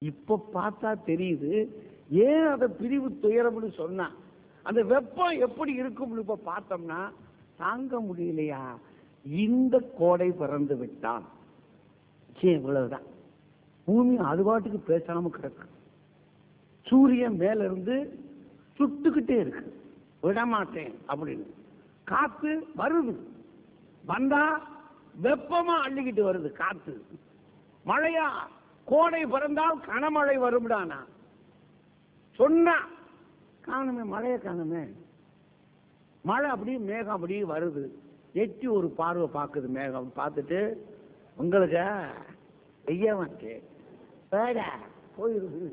இப்ப பார்த்தா தெரியுது ஏன் அதை பிரிவு துயரம்னு சொன்னா அந்த வெப்பம் எப்படி இருக்கும்னு இப்ப பார்த்தோம்னா தாங்க முடியலையா இந்த கோடை பிறந்து விட்டான் சரி இவ்வளவுதான் பூமி அது பாட்டுக்கு பேசாம கிடக்கு சூரியன் மேல இருந்து சுட்டுக்கிட்டே இருக்கு விடமாட்டேன் அப்படின்னு காத்து வருது வந்தா வெப்பமா அள்ளிக்கிட்டு வருது காத்து மழையா கோடை பிறந்தால் கனமழை வரும்டானா சொன்னா காணுமே மழைய காணுமே மழை அப்படியே மேகம் அப்படியே வருது எட்டி ஒரு பார்வை பார்க்குது மேகம் பார்த்துட்டு உங்களுக்கு ஐயா வந்து வேடா போயிருது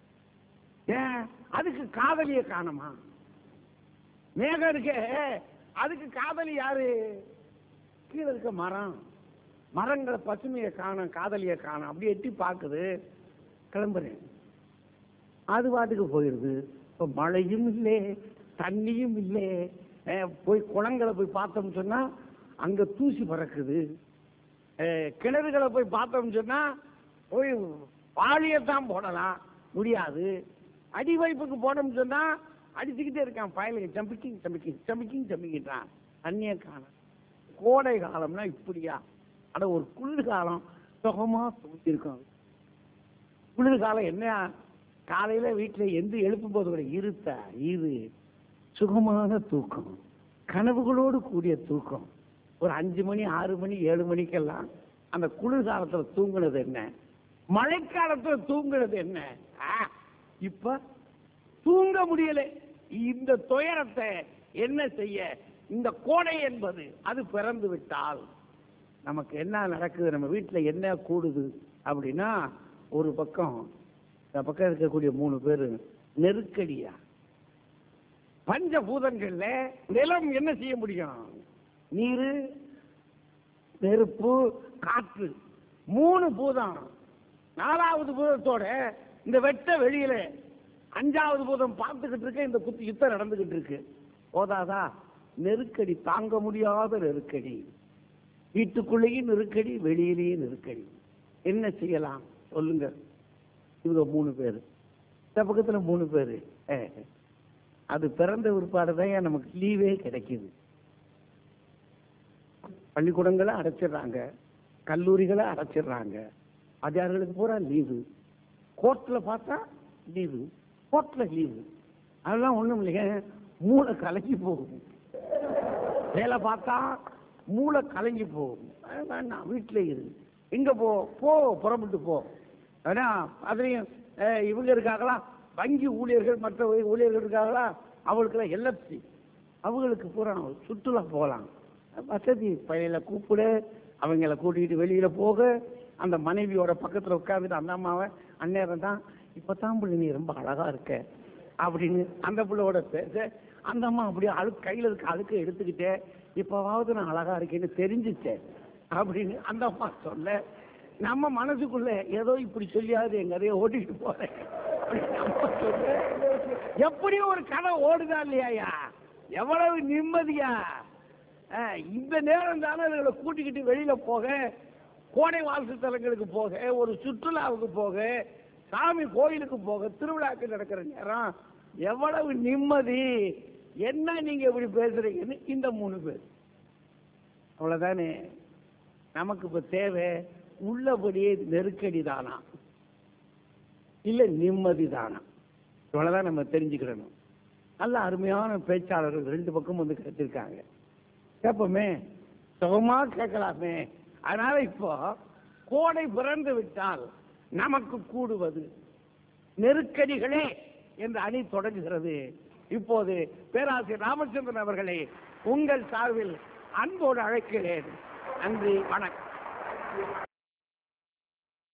ஏன் அதுக்கு காதலிய காணுமா மேகம் இருக்கே அதுக்கு காதலி யாரு கீழே இருக்க மரம் மரங்களை பசுமையை காணும் காதலிய காணும் அப்படி எட்டி பார்க்குது கிளம்புறேன் அது பாட்டுக்கு போயிருது இப்போ மழையும் இல்லை தண்ணியும் இல்லை அஹ் போய் குளங்களை போய் பார்த்தோம்னு சொன்னா அங்க தூசி பறக்குது அஹ் கிணறுகளை போய் பார்த்தோம்னு சொன்னா போய் வாளியத்தான் போடலாம் முடியாது அடி வைப்புக்கு போனோம்னு சொன்னா அடிச்சுக்கிட்டே இருக்கான் பயலுங்க சம்பிக்கிங் சம்பிக்கிங் சம்பிக்கிங் சம்பிக்கிட்டான் தண்ணியை காணும் கோடை காலம்னா இப்படியா அட ஒரு குளிர்காலம் சுகமா தூங்கியிருக்கும் குளிர்காலம் என்ன காலையில வீட்டுல எந்த எழுப்பும் போது கூட இருத்தா இரு சுகமான தூக்கம் கனவுகளோடு கூடிய தூக்கம் ஒரு அஞ்சு மணி ஆறு மணி ஏழு மணிக்கெல்லாம் அந்த குளிர்காலத்துல தூங்குனது என்ன மழைக்காலத்துல தூங்குனது என்ன ஆ, இப்ப தூங்க முடியல இந்த துயரத்தை என்ன செய்ய இந்த கோடை என்பது அது பிறந்து விட்டால் நமக்கு என்ன நடக்குது நம்ம வீட்டுல என்ன கூடுது அப்படின்னா ஒரு பக்கம் இந்த பக்கம் இருக்கக்கூடிய மூணு பேரு நெருக்கடியா பஞ்சபூதங்கள்ல நிலம் என்ன செய்ய முடியும் நீரு நெருப்பு காற்று மூணு பூதம் நாலாவது பூதத்தோட இந்த வெட்ட வெளியில அஞ்சாவது பூதம் பார்த்துக்கிட்டு இருக்க இந்த குத்து யுத்தம் நடந்துகிட்டு இருக்கு போதாதா நெருக்கடி தாங்க முடியாத நெருக்கடி வீட்டுக்குள்ளேயும் நெருக்கடி வெளியிலேயும் நெருக்கடி என்ன செய்யலாம் சொல்லுங்க இவங்க மூணு பேர் இந்த பக்கத்துல மூணு பேரு அஹ். அது பிறந்த பிற்பாடு தான் நமக்கு லீவே கிடைக்குது பள்ளிக்கூடங்களை அடைச்சிடுறாங்க கல்லூரிகளை அடைச்சிடுறாங்க அதிகாரிகளுக்கு பூரா லீவு கோர்ட்ல பார்த்தா லீவு கோர்ட்ல லீவு அதெல்லாம் ஒண்ணும் இல்லைங்க மூளை கலங்கி போகும் வேலை பார்த்தா மூளை கலங்கி போகும் அது வேண்டாம் வீட்டில் இரு எங்க போ போ புறப்பட்டு போ ஆனா அதுலயும் அஹ், இவங்க இருக்காங்களா வங்கி ஊழியர்கள் மற்ற ஊழியர்கள் இருக்காங்களா அவங்களுக்கெல்லாம் எல்எஃப்சி அவங்களுக்கு பூரா சுற்றுலா போகலாம் வசதி பையில கூப்பிடு அவங்கள கூட்டிகிட்டு வெளியில போக அந்த மனைவியோட பக்கத்துல உட்கார்ந்துட்டு அந்த அம்மாவை அந்நேரம் தான் இப்பதான் புள்ளி நீ ரொம்ப அழகா இருக்க அப்படின்னு அந்த பிள்ளையோட பேச அந்த அம்மா அப்படியே அழு கையில இருக்க அழுக்க எடுத்துக்கிட்டே இப்பவாவது நான் அழகா இருக்கேன்னு தெரிஞ்சுச்சேன் அப்படின்னு அந்த அம்மா சொல்ல நம்ம மனசுக்குள்ள ஏதோ இப்படி சொல்லியாவது எங்க அதையே ஓட்டிட்டு போறேன் அப்படின்னு நம்ம சொல்ல, எப்படியும் ஒரு கதை ஓடுதா இல்லையாயா எவ்வளவு நிம்மதியா அஹ், இந்த நேரம் தானே அதுகளை கூட்டிக்கிட்டு வெளியில போக கோடை வாழ்த்து தலங்களுக்கு போக ஒரு சுற்றுலாவுக்கு போக சாமி கோயிலுக்கு போக திருவிழாக்கு நடக்கிற நேரம் எவ்வளவு நிம்மதி என்ன நீங்க இப்படி பேசுறீங்கன்னு இந்த மூணு பேர் அவ்வளவுதானே நமக்கு இப்ப தேவை உள்ளபடியே நெருக்கடி தானா இல்ல நிம்மதி தானா இவ்வளவுதான் நம்ம தெரிஞ்சுக்கிடணும் நல்ல அருமையான பேச்சாளர்கள் ரெண்டு பக்கம் வந்து கிடைச்சிருக்காங்க கேட்போமே சுகமா கேட்கலாமே அதனால இப்போ கோடை பிறந்து விட்டால் நமக்கு கூடுவது நெருக்கடிகளே என்ற அணி தொடங்குகிறது இப்போது பேராசிரியர் ராமச்சந்திரன் அவர்களை உங்கள் சார்பில் அன்போடு அழைக்கிறேன் நன்றி வணக்கம்